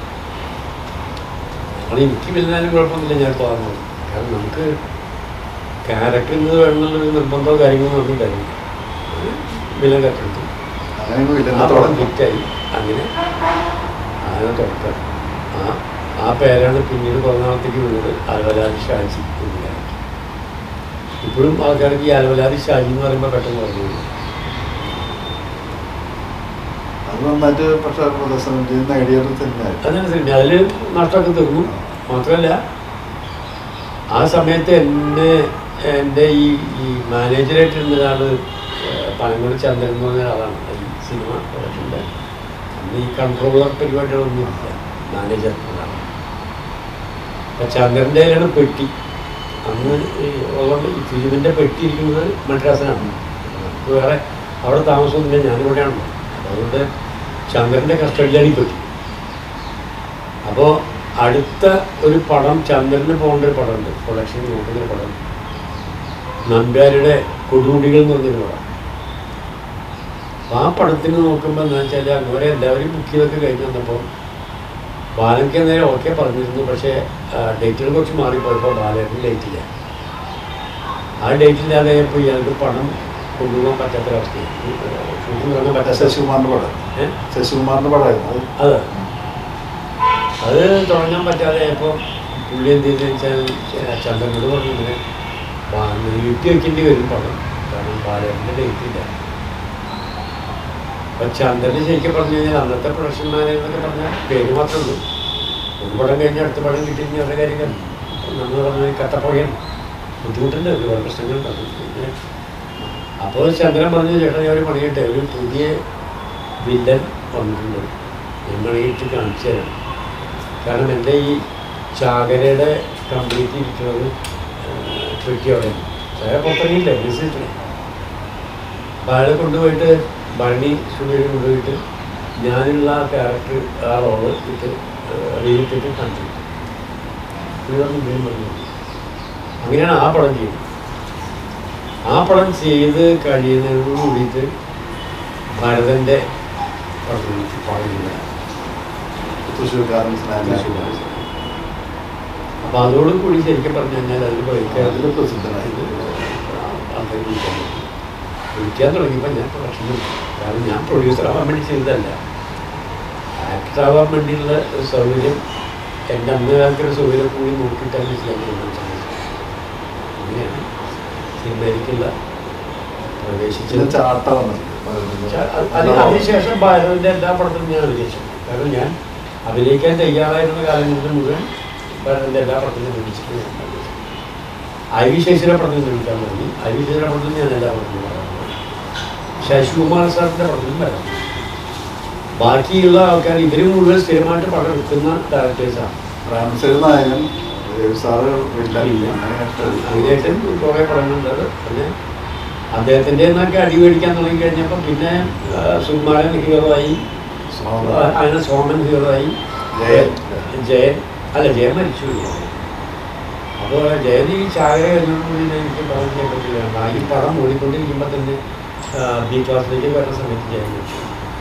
അപ്പോൾ എനിക്ക് വില്ലനാലും കുഴപ്പമൊന്നുമില്ല ഞാൻ തോന്നുന്നു കാരണം നമുക്ക് ക്യാരക്ടർ ഇന്നത് വേണമെന്നുള്ളൊരു നിർബന്ധമോ കാര്യങ്ങളോ നമുക്കുണ്ടായിരുന്നു വില്ലൻ ക്യാരക്ടർ എടുത്തു അങ്ങനെ ആ വില്ലനെ പടം തുടങ്ങി ഹിറ്റായി അങ്ങനെ അങ്ങനെ തുടക്കം ആ ആ പേരാണ് പിന്നീട് കുറഞ്ഞാളത്തേക്ക് വീണത് അലവലാതി ഷാജി എന്ന് പേര്. ഇപ്പോഴും ആൾക്കാർക്ക് ഈ അലവലാതി ഷാജി എന്ന് പറയുമ്പോൾ പെട്ടെന്ന് പറഞ്ഞു പോകും. അത് നന്നായിട്ട് പക്ഷെ പ്രദർശനം ചെയ്ത് നേടിയൊരു സിനിമയായിരുന്നു അതാണ് സിനിമ അതിൽ നഷ്ടമൊക്കെ തീർന്നു മാത്രമല്ല ആ സമയത്ത് എന്നെ എൻ്റെ ഈ ഈ മാനേജറായിട്ടിരുന്ന ഒരാൾ പനങ്ങോട് ചന്ദ്രൻ എന്ന് പറഞ്ഞ ആളാണ് ഈ സിനിമ പ്രൊഡക്ഷൻ്റെ അന്ന് ഈ കൺട്രോളർ പരിപാടികളൊന്നും ഇല്ല മാനേജർ എന്നാണ് അപ്പം ചന്ദ്രൻ്റെ കയ്യിലാണ് പെട്ടി അന്ന് ഈ ഉള്ളത് ഈ ഫിലിമിൻ്റെ പെട്ടി ഇരിക്കുന്നത് മദ്രാസിലാണ് നമുക്ക് വേറെ അവിടെ താമസമൊന്നുമില്ല ഞാനിവിടെയാണ് അതുകൊണ്ട് ചന്ദ്രൻ്റെ കസ്റ്റഡിയിലാണ് ഈ പെട്ടി അപ്പോൾ അടുത്ത ഒരു പടം ചന്ദ്രന് പോകേണ്ട ഒരു പടമുണ്ട് പ്രൊഡക്ഷൻ നോക്കുന്ന ഒരു പടം നമ്പ്യാരുടെ കൊടുമുടികൾ എന്ന് പറഞ്ഞൊരു പടം അപ്പോൾ ആ പടത്തിന് നോക്കുമ്പോൾ എന്താ വെച്ചാൽ അങ്ങനെ എല്ലാവരും ബുക്ക് ചെയ്തൊക്കെ കഴിഞ്ഞ് വന്നപ്പോൾ ബാലയ്ക്ക് നേരെ ഓക്കെ പറഞ്ഞിരുന്നു പക്ഷേ ഡേറ്റുകൾ കുറച്ച് മാറിപ്പോയപ്പോൾ ബാലയ്ക്ക് ഡേറ്റില്ല ആ ഡേറ്റില്ലാതെ ഇപ്പോൾ ഇയാൾക്ക് പണം കൊണ്ടുപോകാൻ പറ്റാത്തൊരവസ്ഥയാണ് ഷൂട്ടിംഗ് തുടങ്ങാൻ പറ്റാത്ത ശശികുമാറിന്റെ പടം ഏഹ് ശശികുമാറിന്റെ പടമായിരുന്നു അത് അത് അത് തുടങ്ങാൻ പറ്റാതെ ഇപ്പോൾ പുള്ളി എന്ത് ചെയ്തെന്ന് വെച്ചാൽ ച- ചന്ദ്രനോട് പറഞ്ഞു ഇങ്ങനെ വാ- നീട്ടി വെക്കേണ്ടി വരും പടം കാരണം ബാലന്റെ ഡേറ്റ് ഇല്ല അപ്പം ചന്ദ്രന് ശരിക്കും പറഞ്ഞു കഴിഞ്ഞാൽ അന്നത്തെ പ്രൊഡക്ഷൻ മാനേജർ എന്നൊക്കെ പറഞ്ഞാൽ പേര് മാത്രമേ ഉള്ളൂ ഒരു പടം കഴിഞ്ഞ് അടുത്ത പടം കിട്ടിയെങ്കിൽ അവരുടെ കാര്യങ്ങൾ നമ്മൾ പറഞ്ഞ കട്ടപ്പുഴയാണ് ബുദ്ധിമുട്ടുണ്ട് ഒരുപാട് പ്രശ്നങ്ങളുണ്ട് അത് പിന്നെ അപ്പോൾ ചന്ദ്രൻ പറഞ്ഞു ചേട്ടാ ഞാൻ ഒരു പണിയിട്ടെ ഒരു പുതിയ വില്ലൻ വന്നിട്ടുണ്ട് ഞാൻ പണിയിട്ട് കാണിച്ചു തരാം കാരണം എൻ്റെ ഈ ചാകരയുടെ കംപ്ലീറ്റ് ഇരിക്കുന്നത് ട്രിക്കി അവിടെ ചായ പുറത്തിറങ്ങിയില്ല ബിസിനസ്സിൽ അപ്പോൾ അയാളെ കൊണ്ടുപോയിട്ട് ഭരണി സ്റ്റുഡിയോയിൽ കൊണ്ടുപോയിട്ട് ഞാനുള്ള ആ ക്യാരക്ടർ ആ റോള് ഇട്ട് റീലിട്ടിട്ട് കണ്ടു ഇതൊന്നും ഇവരും പറഞ്ഞു അങ്ങനെയാണ് ആ പടം ചെയ്യുന്നത് ആ പടം ചെയ്ത് കഴിയുന്നതിനോട് കൂടിയിട്ട് ഭരതൻ്റെ പടം പടം തൃശ്ശൂർക്കാരൻ സ്നാൻ അപ്പോൾ അതോടുകൂടി ശരിക്കും പറഞ്ഞു കഴിഞ്ഞാൽ അതിൽ ബ്രേക്ക് അതിൽ പ്രസിദ്ധനായി ആൾക്കാർ വിളിക്കാൻ തുടങ്ങി. വിളിക്കാൻ തുടങ്ങിയപ്പോൾ ഞാൻ പ്രൊഡക്ഷൻ കാരണം ഞാൻ പ്രൊഡ്യൂസർ ആവാൻ വേണ്ടി ചെയ്തതല്ല ആക്ടർ ആവാൻ വേണ്ടിയുള്ള ഒരു സൗകര്യം എൻ്റെ അന്ന് കാലത്തൊരു സൗകര്യം കൂടി നോക്കിയിട്ടാണ് മനസ്സിലാക്കി അങ്ങനെയാണ് സിനിമയിലേക്കുള്ള പിന്നെ പ്രവേശിച്ചത് ചാട്ട വന്നത് ച- അത് അത് അതിനുശേഷം ഭാരതത്തിൻ്റെ എല്ലാ പടത്തിലും ഞാൻ അഭിനയിച്ചു കാരണം ഞാൻ അഭിനയിക്കാൻ തയ്യാറായിരുന്ന കാലങ്ങളിൽ മുഴുവൻ ഭാരതത്തിൻ്റെ എല്ലാ പടത്തിലും വിളിച്ചിട്ട് ഞാൻ അഭിനയിച്ചു ഐ വി ശേഷിയുടെ പടത്തിൽ വിളിക്കാൻ തുടങ്ങി ഐ വി ശേഷിയുടെ പടത്തിൽ ഞാൻ എല്ലാ പടത്തിലും വരാറുണ്ട് ശശികുമാർ സാറിൻ്റെ പടത്തിലും വരാം ബാക്കിയുള്ള ആൾക്കാർ ഇവർ മുഴുവൻ സ്ഥിരമായിട്ട് പടം എടുക്കുന്ന ഡയറക്ടേഴ്സാണ് റാംസേർ നായകൻ രവി സാറ് വില്ലൻ ഇല്ല. അങ്ങനെയായിട്ട് അങ്ങനെയായിട്ട് കുറേ പടങ്ങളുണ്ട് പിന്നെ അദ്ദേഹത്തിൻ്റെ എന്നൊക്കെ അടി മേടിക്കാൻ തുടങ്ങി കഴിഞ്ഞപ്പോൾ പിന്നെ ആ, സുകുമാരൻ ഹീറോ ആയി സോമൻ. ആ, അങ്ങനെ സോമൻ ഹീറോ ആയി ജയൻ. ജയൻ അല്ല ജയൻ മരിച്ചു അപ്പോൾ ജയൻ ഈ ചായ എന്നോട് എനിക്ക് പറയാൻ ചെയ്യാൻ പറ്റില്ല ആ ഈ പടം ഓടിക്കൊണ്ടിരിക്കുമ്പോൾ തന്നെ ആ, ബി ക്ലാസ്സിലേക്ക് വരുന്ന സമയത്ത് ജയൻ മരിച്ചു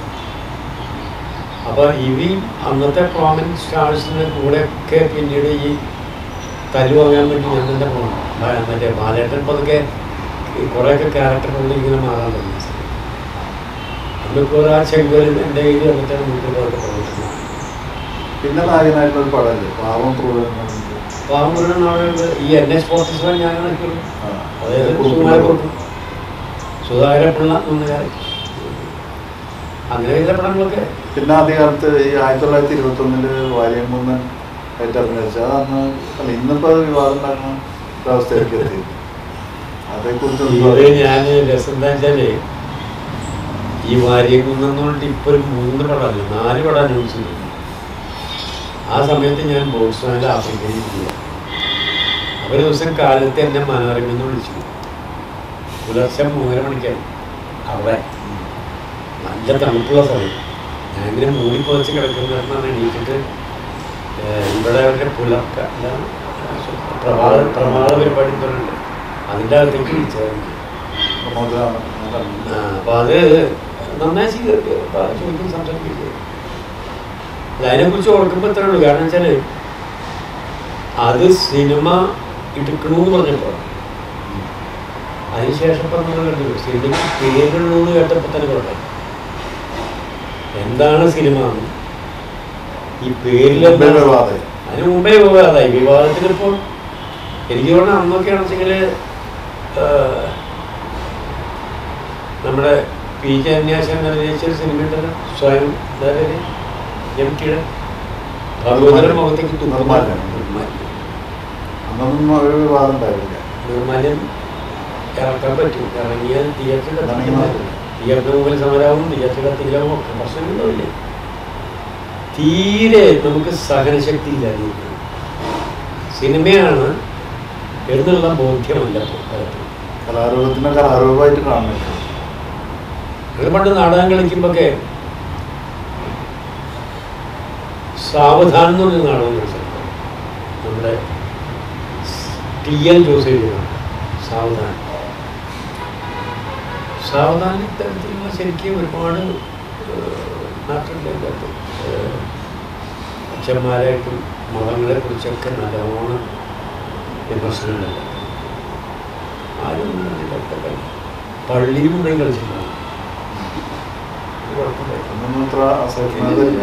അപ്പോൾ ഇവി അന്നത്തെ പ്രോമിനൻറ്റ് സ്റ്റാർസിന് കൂടെയൊക്കെ പിന്നീട് ഈ തല്ലു വാങ്ങാൻ വേണ്ടി ഞാൻ തന്നെ പോകണം ബാ- മറ്റേ ബാലേട്ടൻ പതുക്കെ ഈ കുറേയൊക്കെ ക്യാരക്ടറുകളിൽ ഇങ്ങനെ മാറാൻ തുടങ്ങി അന്നിപ്പോൾ ആ ചെങ്കൽ എൻ്റെ കയ്യിൽ വന്നിട്ടാണ് വീട്ടിലൊക്കെ പ്രവർത്തിക്കുന്നത് പിന്നെ നായകനായിട്ടുള്ള ഒരു പടമല്ലേ പാവം ക്രൂരൻ പാവമുരുടൻ അവിടെ ഈ എൻ എസ് ഫോർട്ടീസ് ഞാൻ നിൽക്കുന്നു ആ, അതായത് കുറുപ്പിന്റെ സുകുമാരക്കുറുപ്പ് സുധാകരപ്പിള്ള എന്നകാരം അങ്ങനെ ചെയ്ത പടങ്ങളൊക്കെ പിന്നെ ആദ്യകാലത്ത് ഈ ആയിരത്തി തൊള്ളായിരത്തി ഇരുപത്തി ഒന്നില് വാര്യംകുന്നൻ ആയിട്ട് അഭിനയിച്ച അതന്ന് അല്ല ഇന്നിപ്പോ അത് വിവാദം ഉണ്ടാക്കുന്ന ഒരു അവസ്ഥയിലേക്ക് എത്തി അതേക്കുറിച്ച് ഒന്ന് ഇത് പറയൂ. ഞാൻ രസം എന്താ വെച്ചാല് ഈ വാര്യകുന്നെന്ന് പറഞ്ഞിട്ട് ഇപ്പൊ ഒരു മൂന്ന് പടമല്ല നാല് പടം അനൗൺസ് ചെയ്തു ആ സമയത്ത് ഞാൻ ബോട്സ്വാനിൽ ആഫ്രിക്കയിൽ പോയി ഒരു ദിവസം കാലത്ത് എന്നെ മനോരമെന്ന് വിളിച്ചു പുലർച്ചെ മൂന്നര മണിക്കാണ് അവിടെ നല്ല തണുപ്പുള്ള സമയം ഞാനിങ്ങനെ മൂടി പുതച്ച് കിടക്കുന്നതാണ് എണീറ്റിട്ട് ഏഹ്, ഇവിടെ അവരുടെ പുലർക്ക എന്താണ് പ്രഭാത പ്രഭാത പരിപാടി തുടരുന്നുണ്ട് അതിൻ്റെ അകത്തേക്ക് വിളിച്ചതായിരുന്നു പ്രമോദാണ് ഞാൻ കണ്ടത്. അപ്പോൾ അത് നന്നായി സ്വീകരിക്കുക അപ്പോൾ അത് ചോദിക്കും സംസാരിക്കുക അതിനെക്കുറിച്ച് ഓർക്കുമ്പോൾ ഇത്രേ ഉള്ളൂ കാരണം വെച്ചാൽ അത് സിനിമ എടുക്കണമെന്ന് പറഞ്ഞപ്പോൾ അതിനുശേഷം ഇപ്പം നമ്മൾ കണ്ടു സിനിമയ്ക്ക് പേരുള്ളൂന്ന് കേട്ടപ്പോൾ തന്നെ കുഴപ്പമില്ല എന്താണ് സിനിമ എന്ന് ഈ പേരിൽ മുമ്പേ വിവാദമായി. അതിന് മുമ്പേ വിവാദമായി വിവാദത്തിനിപ്പോൾ എനിക്ക് തോന്നുന്നു അന്നൊക്കെയാണെന്ന് വെച്ചെങ്കിൽ നമ്മുടെ പി ജെ അന്യാശൻ അഭിനയിച്ചൊരു സിനിമ ഉണ്ടല്ലോ സ്വയം അതായത് എം ടിയുടെ ഭഗവതരുടെ മുഖത്തേക്ക് തുപ്പുന്ന നിർമ്മാല്യം. നിർമ്മാല്യം. അന്നൊന്നും ഒരു വിവാദം ഉണ്ടായില്ല നിർമ്മാല്യം ഇറക്കാൻ പറ്റും ഇറങ്ങിയാൽ തിയേറ്ററിൽ ഇറങ്ങി മാറ്റും. തിയേറ്ററിന് മുമ്പിൽ സമരമാവും തിയേറ്ററിൽ എത്തിയില്ലാവും ഒക്കെ പ്രശ്നങ്ങളുണ്ടാവില്ലേ തീരെ നമുക്ക് സഹനശക്തി ഇല്ലാതിരിക്കുന്നു സിനിമയാണ് എന്നുള്ള ബോധ്യമല്ല ഇപ്പോൾ പലപ്പോഴും കലാരൂപത്തിനെ കലാരൂപമായിട്ട് കാണുന്നില്ല ഞങ്ങൾ പണ്ട് നാടകം കളിക്കുമ്പോഴൊക്കെ സാവധാനം എന്ന് പറഞ്ഞ നാടകം കളിച്ചിട്ടുണ്ട് നമ്മുടെ ടി എൻ ജോസ് എഴുതിയതാണ് സാവധാനം സാവധാനം ഇത്തരത്തിലുള്ള ശരിക്കും ഒരുപാട് നാട്ടിൻ്റെ അകത്ത് അച്ഛന്മാരായിട്ടും മതങ്ങളെ കുറിച്ചൊക്കെ നല്ലോണം വിമർശനങ്ങളുണ്ട് ആരും ഒന്നും കണ്ടില്ല. പള്ളിയും ഉണ്ടെങ്കിൽ കളിച്ചിട്ടുണ്ടാവും കുഴപ്പമില്ല അന്നൊന്നും ഇത്ര അസഹിഷ്ണുത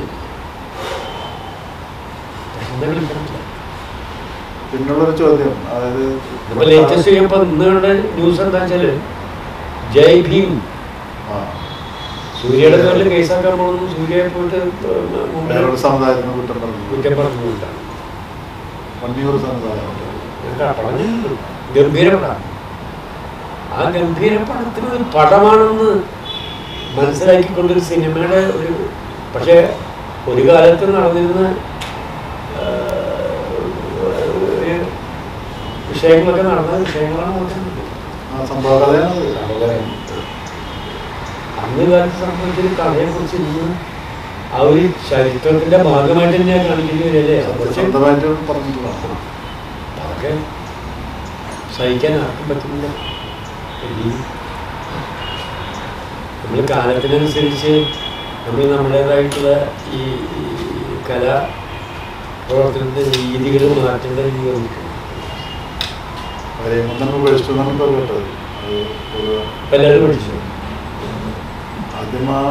പിന്നുള്ളൊരു ചോദ്യം അതായത് ഇപ്പൊ ലേറ്റസ്റ്റ് ചെയ്യുമ്പോൾ ഇന്നുകളുടെ ന്യൂസ് എന്താ വെച്ചാല് ജയ് ഭീം ആ. സൂര്യയുടെ പേരിൽ കേസാക്കാൻ പോകുന്നു സൂര്യയെ പോയിട്ട് മുമ്പിൽ വേറൊരു സമുദായത്തിന് കുറ്റം പറഞ്ഞു കുറ്റം പറഞ്ഞുകൊണ്ടാണ് വണ്ടിയൂർ സമുദായം പറഞ്ഞു ഗംഭീരപടം ആ ഗംഭീര പടത്തിന് ഒരു പടമാണെന്ന് മനസ്സിലാക്കിക്കൊണ്ടൊരു സിനിമയുടെ ഒരു പക്ഷേ ഒരു കാലത്ത് നടന്നിരുന്ന ആ, ഒരു വിഷയങ്ങളൊക്കെ നടന്ന വിഷയങ്ങളാണ് നോക്കുന്നത് ആ സംഭവ കഥയാണത് അന്ന് കാലത്ത് സംബന്ധിച്ചൊരു കഥയെ കുറിച്ച് ഇന്ന് ആ ഒരു ചരിത്രത്തിന്റെ ഭാഗമായിട്ട് തന്നെ കാണിക്കേണ്ടി വരില്ലേ പക്ഷേ സ്വന്തമായിട്ട് പറഞ്ഞിട്ടുള്ളതാണ് അതൊക്കെ സഹിക്കാൻ ആർക്കും പറ്റുന്നില്ല നമ്മൾ കാലത്തിനനുസരിച്ച് നമ്മൾ നമ്മുടേതായിട്ടുള്ള ഈ ഈ കലാ പ്രവർത്തനത്തിന്റെ രീതികൾ മാറ്റേണ്ട രീതി വന്നിട്ടുണ്ട് അവരെയും തന്നെ ഉപേക്ഷിച്ചു എന്നാണ് ഇപ്പോൾ കേട്ടത് അത് ഒരു ഇപ്പം എല്ലാവരും പഠിച്ചു ആദ്യം ആ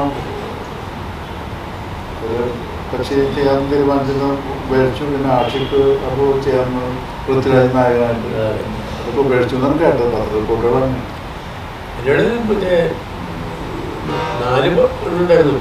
ഒരു കക്ഷി ചെയ്യാൻ തീരുമാനിച്ചത് ഉപേക്ഷിച്ചു പിന്നെ ആഷിക്ക് അപ്പോൾ ചെയ്യാൻ പൃഥ്വിരാജ് നായകനായിട്ട് അതൊക്കെ ഉപേക്ഷിച്ചു എന്നാണ് കേട്ടത് അത് റിപ്പോർട്ടുകളാണ് എന്നോട് മറ്റേ നാല് ഉണ്ടായിരുന്നു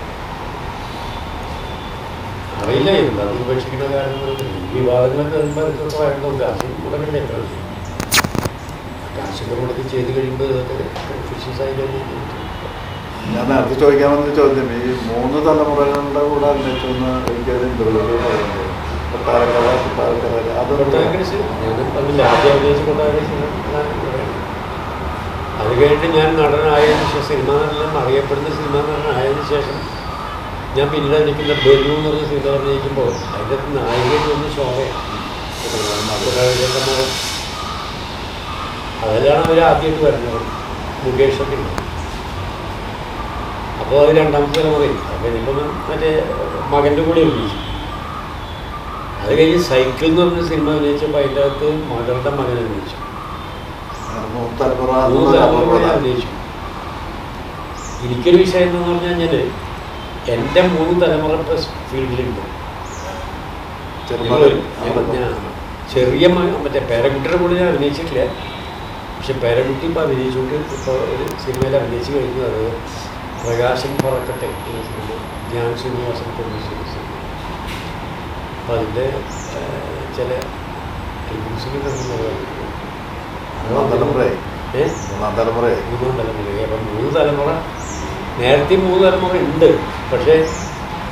അറിയില്ല എന്താ ഉപേക്ഷിക്കുന്ന കാര്യങ്ങളൊക്കെ ഈ വിവാദങ്ങളൊക്കെ വരുമ്പോൾ ഇതൊക്കെ വരണം കാശ് മുടക്കണ്ടേ കാശ് കാശൊക്കെ മുടക്കി ചെയ്ത് കഴിയുമ്പോൾ ഇതൊക്കെ കൺഫ്യൂഷൻസ് ആയി കഴിഞ്ഞു ഞാൻ നേരത്തെ ചോദിക്കാൻ വന്ന ചോദ്യം ഈ മൂന്ന് തലമുറകളുടെ കൂടെ അന്വേഷിച്ചെന്ന് എനിക്കത് ഇന്റർവ്യൂവിൽ പറയുന്നത് കൊട്ടാരക്കര കൊട്ടാരക്കര അതൊക്കെ കൊട്ടാരക്കരശ് ഞാൻ പറഞ്ഞില്ല ആദ്യം അഭിനയിച്ച കൊട്ടാരക്കരശ് അത് കഴിഞ്ഞിട്ട് ഞാൻ നടനായതിനു ശേഷം സിനിമ നടനം അറിയപ്പെടുന്ന സിനിമ നടനായതിനു ശേഷം ഞാൻ പിന്നീട് അഭിനയിക്കുന്ന ബലു എന്ന് പറഞ്ഞ സിനിമ അഭിനയിക്കുമ്പോൾ അതിൻ്റെ അകത്ത് നായികയിൽ വന്ന് ശോഭയാണ് കൊട്ടാരക്കരയുടെ മകൻ അതിലാണ് അവർ ആദ്യമായിട്ട് വരുന്നത് മുകേഷൊക്കെ ഉണ്ട് അപ്പോൾ അത് രണ്ടാമത്തെ തലമുറയിൽ അപ്പോൾ ഇനിയിപ്പം മറ്റേ മകൻ്റെ കൂടെ അഭിനയിച്ചു അത് കഴിഞ്ഞ് സൈക്കിൾ എന്ന് പറഞ്ഞ സിനിമ അഭിനയിച്ചപ്പോൾ അതിൻ്റെ അകത്ത് മകളുടെ മകൻ അഭിനയിച്ചു മൂന്ന് തലമുറ മൂന്ന് എന്നുള്ള തലമുറ തലമുറ. അഭിനയിച്ചു എനിക്കൊരു വിഷയം എന്ന് പറഞ്ഞു കഴിഞ്ഞാൽ എൻ്റെ മൂന്ന് തലമുറ ഇപ്പോൾ ഫീൽഡിലുണ്ട് ചെറുമകൻ ഞാൻ- ഞാൻ ചെറിയ മകൻ മറ്റേ പേരക്കുട്ടിയുടെ കൂടെ ഞാൻ അഭിനയിച്ചിട്ടില്ല പക്ഷെ പേരക്കുട്ടി ഇപ്പോൾ അഭിനയിച്ചുകൊണ്ട് ഇപ്പോൾ ഒരു സിനിമയിൽ അഭിനയിച്ച് കഴിഞ്ഞു അത് പ്രകാശൻ പറക്കട്ടെ എന്ന സിനിമ ധ്യാൻ ശ്രീനിവാസൻ പ്രൊഡ്യൂസ് ചെയ്ത സിനിമ അപ്പം അതിൻ്റെ ചില റിവ്യൂസിൽ മൂന്നാം തലമുറയായി ഏഹ് മൂന്നാം തലമുറയായി മൂന്ന് തലമുറ അപ്പം മൂന്ന് തലമുറ നേരത്തെ മൂന്ന് തലമുറ ഉണ്ട് പക്ഷേ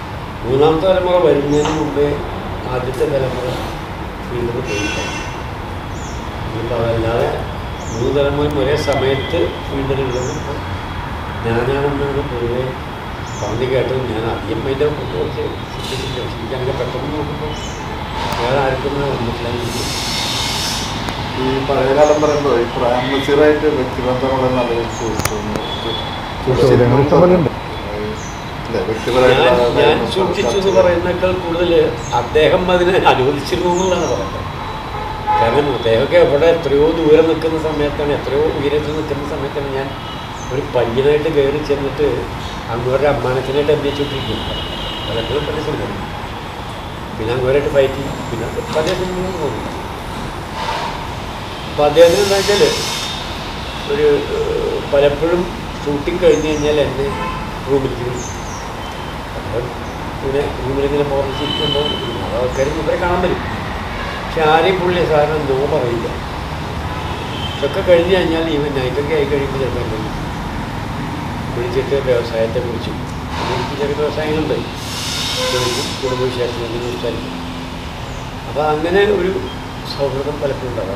മൂന്നാമത്തെ തലമുറ വരുന്നതിന് മുമ്പേ ആദ്യത്തെ തലമുറ ഫീൽഡിൽ പോയില്ല ഇനിയിപ്പോൾ അതല്ലാതെ മൂന്ന് തലമുറയും ഒരേ സമയത്ത് ഫീൽഡിലുള്ളത് ഇപ്പം ഞാനാണെന്നാണ് പൊതുവെ പറഞ്ഞു കേട്ടത് ഞാൻ അധികം അതിൻ്റെ കുറച്ച് ശ്രദ്ധിച്ചില്ല പക്ഷെ എനിക്കങ്ങനെ പെട്ടെന്ന് നോക്കുമ്പോൾ വേറെ ആർക്കും അങ്ങനെ വന്നിട്ടില്ല എനിക്ക് ഈ പഴയകാലം പറയുമ്പോൾ ഈ പ്രേം നസീറായിട്ട് വ്യക്തിബന്ധമുള്ള നല്ലൊരു സുഹൃത്തുന്നു ചോദ്യങ്ങൾ ഇഷ്ടംപോലെയുണ്ട്. അല്ലേ വ്യക്തിപരമായിട്ടുള്ള ഞാൻ ഞാൻ കാര്യങ്ങൾ സൂക്ഷിച്ചു എന്ന് ചർച്ച പറയുന്നേക്കാൾ കൂടുതൽ അദ്ദേഹം അതിനെ അനുവദിച്ചിരുന്നു എന്നുള്ളതാണ് പറയുന്നത് കാരണം അദ്ദേഹമൊക്കെ എവിടെ എത്രയോ ദൂരം നിൽക്കുന്ന സമയത്താണ് എത്രയോ ഉയരത്തിൽ നിൽക്കുന്ന സമയത്താണ് ഞാൻ ഒരു പയ്യനായിട്ട് കയറി ചെന്നിട്ട് അങ്ങോട്ട് അമ്മാനത്തിനായിട്ട് അന്വേഷിച്ചുകൊണ്ടിരിക്കും പലപ്പോഴും പല സിനിമ പിന്നെ അങ്ങോട്ടായിട്ട് ഫൈറ്റ് ചെയ്യും പിന്നെ പല സിനിമകളും തോന്നി അപ്പോൾ അദ്ദേഹത്തിന് എന്താ വെച്ചാൽ ഒരു ഏഹ്, പലപ്പോഴും ഷൂട്ടിംഗ് കഴിഞ്ഞ് കഴിഞ്ഞാൽ എന്നെ റൂമിലേക്ക് വിളിക്കും അപ്പം ഇങ്ങനെ റൂമിലിങ്ങനെ പോർച്ചിരിക്കുമ്പോൾ ആൾക്കാർ ഇവരെ കാണാൻ വരും പക്ഷെ ആരെയും പുള്ളി സാറിന് നോ പറയില്ല ഇതൊക്കെ കഴിഞ്ഞ് കഴിഞ്ഞാൽ ഇവൻ നൈറ്റൊക്കെ ആയി കഴിയുമ്പോൾ ചിലപ്പോൾ എന്നെ വിളിക്കും. വിളിച്ചിട്ട് വ്യവസായത്തെ കുറിച്ചും എനിക്ക് ചെറിയ വ്യവസായങ്ങളുണ്ട് ചോദിക്കും കുടുംബവിശേഷങ്ങൾ ഇങ്ങനെ സംസാരിക്കും അപ്പോൾ അങ്ങനെ ഒരു സൗഹൃദം പലപ്പോഴും ഉണ്ടാകാം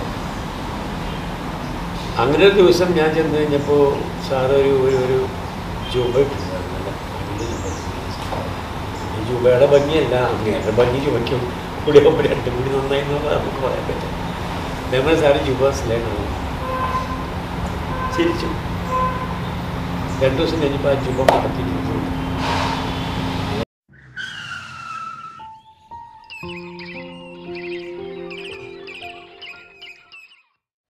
അങ്ങനെ ഒരു ദിവസം ഞാൻ ചെന്ന് കഴിഞ്ഞപ്പോൾ സാറ് ഒരു ഒരു ഒരു ജൂബ ഇട്ടിട്ടുണ്ടായിരുന്നു നല്ല അടിപൊളി ജൂബ. ഈ ജൂബയുടെ ഭംഗിയല്ല അങ്ങേരുടെ ഭംഗി ചുമയ്ക്കും കൂടി ആകുമ്പോൾ രണ്ടും കൂടി നന്നായി എന്നുള്ളത് നമുക്ക് പറയാൻ പറ്റും നമ്മൾ സാറ് ജൂബ സിലേക്കാണ് ചിരിച്ചു രണ്ടു ദിവസം കഴിഞ്ഞപ്പോൾ ആ ജൂബ മടക്കിയിട്ട്